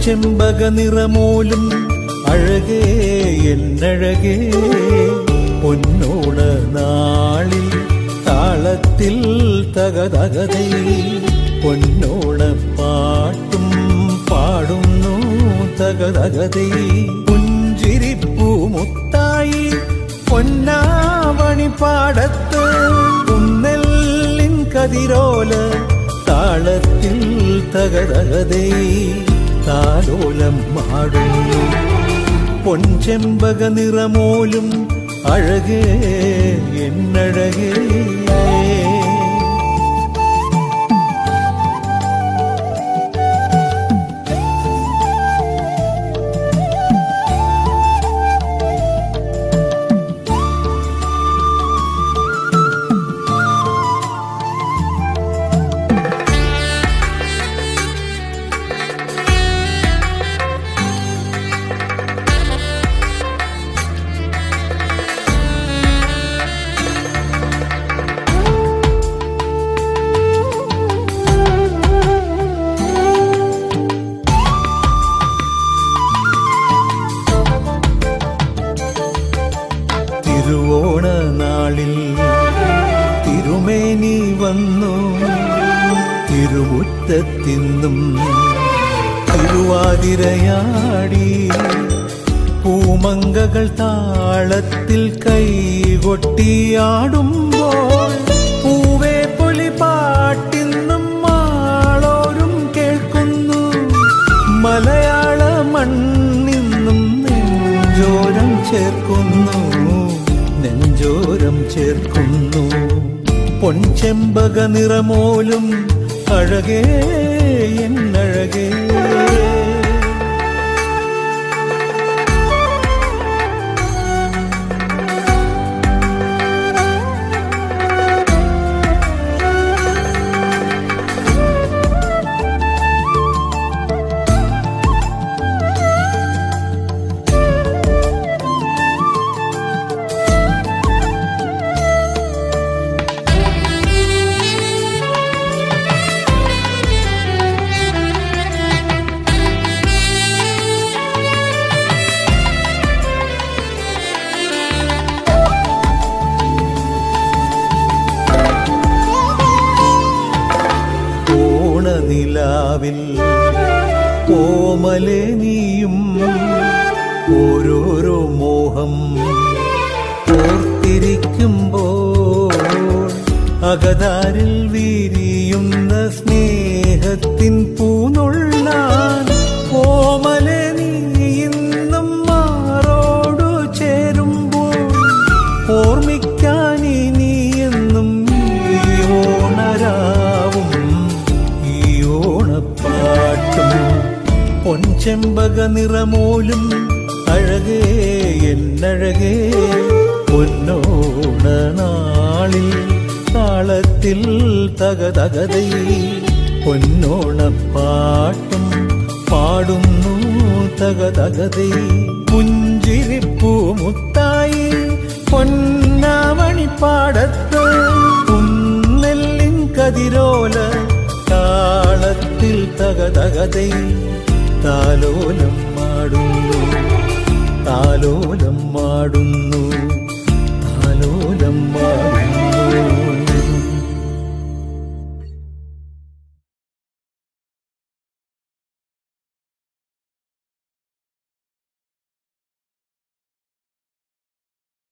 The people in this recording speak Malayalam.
പൊൻചെമ്പക നിറമോലും അഴകേ എന്നഴകേ പൊന്നോണ നാളിൽ താളത്തിൽ തകതകതൈ പൊന്നോണ പാട്ടും പാടുന്നു തകതകതൈ പുഞ്ചിരിപ്പൂ മുത്തായി പൊന്നാവണി പാടത്ത് കുന്നെല്ലിൻ കതിരോല താളത്തിൽ തകതകതൈ താലോലം മാടുന്നു പൊൻചെമ്പക നിറമോലും അഴകേ എന്നഴകേ തിരുവോണ നാളിൽ തിരുമേനി വന്നു തിരുമുറ്റത്തിന്നും തിരുവാതിരയാടി പൂമങ്കകൾ താളത്തിൽ കൈകൊട്ടിയാടുമ്പോൾ പൂവേ പൊലി പാട്ടിന്നും മാളോരും കേൾക്കുന്നു മലയാള മണ്ണിന്നും നെഞ്ചോരം ചേർക്കുന്നു നെഞ്ചോരം ചേർക്കുന്നു പൊൻചെമ്പക നിറമോലും അഴകേ എന്നഴകേ ഓണനിലാവിൽ ഓമലെ നീയും ഓരോരോ മോഹം ഓർത്തിരിക്കുമ്പോൾ അകതാരിൽ വിരിയുന്ന സ്നേഹത്തിൻ പൂനുള്ളാൻ ഓമലെ നീ ഇന്നും മാറോടു ചേരുമ്പോൾ ഓർമ്മിക്കാൻ ഇനി എന്നും ഈ ഓണരാവും ഈ ഓണപ്പാട്ടും പൊൻചെമ്പക നിറമോലും അഴകേ എന്നഴകേ പൊന്നോണ നാളിൽ താളത്തിൽ തകതകതൈ പൊന്നോണപ്പാട്ടും പാടുന്നു തകതകതൈ പുഞ്ചിരിപ്പൂ മുത്തായി പൊന്നാമണി പാടത്ത് കുന്നെല്ലിൻ കതിരോല താളത്തിൽ തകതകതൈ താലോലം മാടുന്നു താലോലം മാടുന്നു താലോലം മാടുന്നു